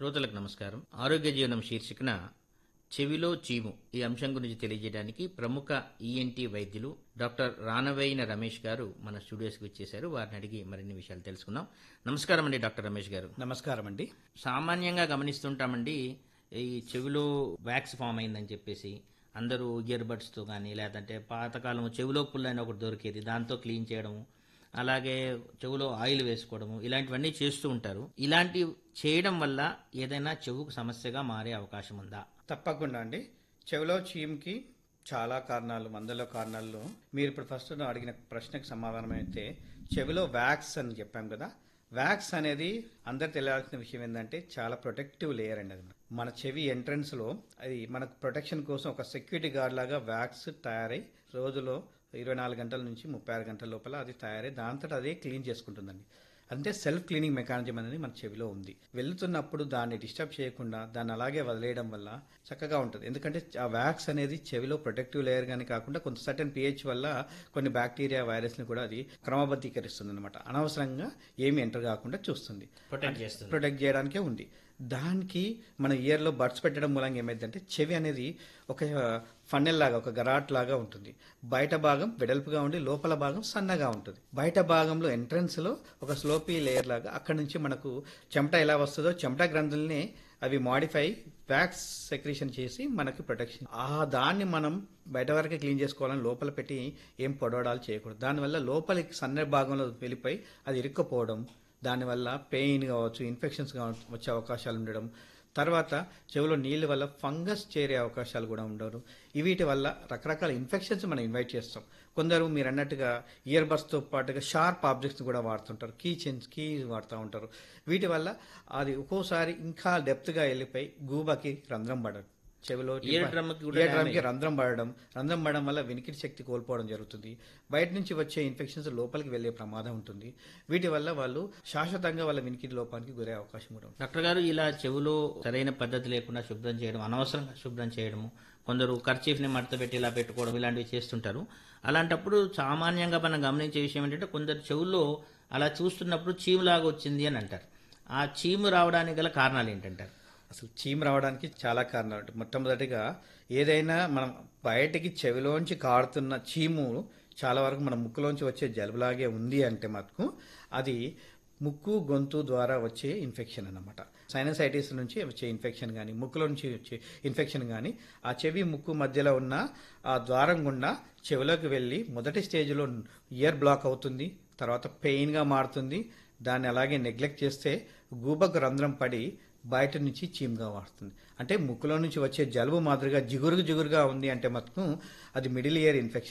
శ్రోతలకు నమస్కారం ఆరోగ్య జీవనం శీర్షికన చెవిలో చీము ఈ అంశం గురించి తెలియజేయడానికి ప్రముఖ ఈఎన్టీ వైద్యులు డాక్టర్ రానవేయిన రమేష్ గారు మన స్టూడియోస్కి వచ్చేశారు వారిని అడిగి మరిన్ని విషయాలు తెలుసుకుందాం నమస్కారం అండి డాక్టర్ రమేష్ గారు నమస్కారం అండి సామాన్యంగా గమనిస్తుంటామండి ఈ చెవిలో వ్యాక్స్ ఫామ్ అయిందని చెప్పేసి అందరూ ఇయర్ బడ్స్తో కానీ లేదంటే పాతకాలం చెవిలో పుల్ల అని ఒకటి దొరికేది దాంతో క్లీన్ చేయడము అలాగే చెవిలో ఆయిల్ వేసుకోవడము ఇలాంటివన్నీ చేస్తూ ఉంటారు ఇలాంటి చేయడం వల్ల ఏదైనా చెవుకు సమస్యగా మారే అవకాశం ఉందా తప్పకుండా అండి చెవిలో చీమ్కి చాలా కారణాలు వందల కారణాల్లో మీరు ఇప్పుడు ఫస్ట్ అడిగిన ప్రశ్నకు సమాధానం అయితే చెవిలో వ్యాక్స్ అని చెప్పాం కదా వ్యాక్స్ అనేది అందరు తెలియాల్సిన విషయం ఏంటంటే చాలా ప్రొటెక్టివ్ లేయర్ అండి అది మన చెవి ఎంట్రన్స్ లో అది మనకు ప్రొటెక్షన్ కోసం ఒక సెక్యూరిటీ గార్డ్ లాగా వ్యాక్స్ తయారై రోజులో ఇరవై నాలుగు గంటల నుంచి ముప్పై ఆరు గంటల లోపల అది తయారై దాంతో అదే క్లీన్ చేసుకుంటుందండి అంటే సెల్ఫ్ క్లీనింగ్ మెకానిజం అనేది మన చెవిలో ఉంది వెళ్తున్నప్పుడు దాన్ని డిస్టర్బ్ చేయకుండా దాన్ని అలాగే వదిలేయడం వల్ల చక్కగా ఉంటుంది ఎందుకంటే ఆ వ్యాక్స్ అనేది చెవిలో ప్రొటెక్టివ్ లేయర్ గానీ కాకుండా కొంత సర్టన్ పిహెచ్ వల్ల కొన్ని బ్యాక్టీరియా వైరస్ని కూడా అది క్రమబద్ధీకరిస్తుంది అనమాట అనవసరంగా ఏమి ఎంటర్ కాకుండా చూస్తుంది ప్రొటెక్ట్ చేస్తుంది ప్రొటెక్ట్ చేయడానికే ఉంది దానికి మన ఇయర్లో బడ్స్ పెట్టడం మూలంగా ఏమైందంటే చెవి అనేది ఒక ఫన్నెల్ లాగా ఒక గరాట్ లాగా ఉంటుంది బయట భాగం వెడల్పుగా ఉండి లోపల భాగం సన్నగా ఉంటుంది బయట భాగంలో ఎంట్రన్స్ లో ఒక స్లోపీ లేయర్ లాగా అక్కడ నుంచి మనకు చెమట ఎలా వస్తుందో చెమట గ్రంథుల్ని అవి మాడిఫై వ్యాక్స్ సెక్రేషన్ చేసి మనకి ప్రొటెక్షన్ ఆ దాన్ని మనం బయట వరకే క్లీన్ చేసుకోవాలని లోపల పెట్టి ఏం పొడవడాలు చేయకూడదు దానివల్ల లోపలికి సన్న భాగంలో వెళ్ళిపోయి అది ఇరుక్కుపోవడం దానివల్ల పెయిన్ కావచ్చు ఇన్ఫెక్షన్స్ కావచ్చు వచ్చే అవకాశాలు ఉండడం తర్వాత చెవిలో నీళ్ళ వల్ల ఫంగస్ చేరే అవకాశాలు కూడా ఉండరు వీటి వల్ల రకరకాల ఇన్ఫెక్షన్స్ మనం ఇన్వైట్ చేస్తాం కొందరు మీరు అన్నట్టుగా ఇయర్ బడ్స్తో పాటుగా షార్ప్ ఆబ్జెక్ట్స్ కూడా వాడుతుంటారు కీ చెన్స్ కీ వాడుతూ ఉంటారు వీటి వల్ల అది ఒక్కోసారి ఇంకా డెప్త్గా వెళ్ళిపోయి గూబకి రంధ్రం పడదు చెవిలో Ear drum కి కూడా ear drum కి రంధ్రం పడడం రంధ్రం పడడం వల్ల వినికిడి శక్తి కోల్పోవడం జరుగుతుంది బయట నుంచి వచ్చే ఇన్ఫెక్షన్స్ లోపలికి వెళ్లే ప్రమాదం ఉంటుంది వీటి వల్ల వాళ్ళు శాశ్వతంగా వాళ్ళ వినికిడి లోపానికి గురే అవకాశం కూడా ఉంటుంది డాక్టర్ గారు ఇలా చెవులో సరైన పద్ధతి లేకుండా శుభ్రం చేయడం అనవసరంగా శుభ్రం చేయడము కొందరు కర్చీఫ్ని మడత పెట్టి ఇలా పెట్టుకోవడం ఇలాంటివి చేస్తుంటారు అలాంటప్పుడు సామాన్యంగా మనం గమనించే విషయం ఏంటంటే కొందరు చెవుల్లో అలా చూస్తున్నప్పుడు చీములాగా వచ్చింది అని అంటారు ఆ చీము రావడానికి గల కారణాలు ఏంటంటారు అసలు చీమ రావడానికి చాలా కారణాలు ఉంటాయి మొట్టమొదటిగా ఏదైనా మనం బయటికి చెవిలోంచి కారుతున్న చీము చాలా వరకు మన ముక్కులోంచి వచ్చే జలుబులాగే ఉంది అంటే మటుకు అది ముక్కు గొంతు ద్వారా వచ్చే ఇన్ఫెక్షన్ అన్నమాట సైనసైటిస్ నుంచి వచ్చే ఇన్ఫెక్షన్ కానీ ముక్కులో నుంచి వచ్చే ఇన్ఫెక్షన్ కానీ ఆ చెవి ముక్కు మధ్యలో ఉన్న ఆ ద్వారం గుండా చెవిలోకి వెళ్ళి మొదటి స్టేజ్లో ఇయర్ బ్లాక్ అవుతుంది తర్వాత పెయిన్గా మారుతుంది దాన్ని అలాగే నెగ్లెక్ట్ చేస్తే గూబకు రంధ్రం పడి బయట నుంచి చీమ్గా వాడుతుంది అంటే ముక్కులో నుంచి వచ్చే జలుబు మాదిరిగా జిగురు జిగురుగా ఉంది అంటే మటుకు అది మిడిల్ ఇయర్ ఇన్ఫెక్షన్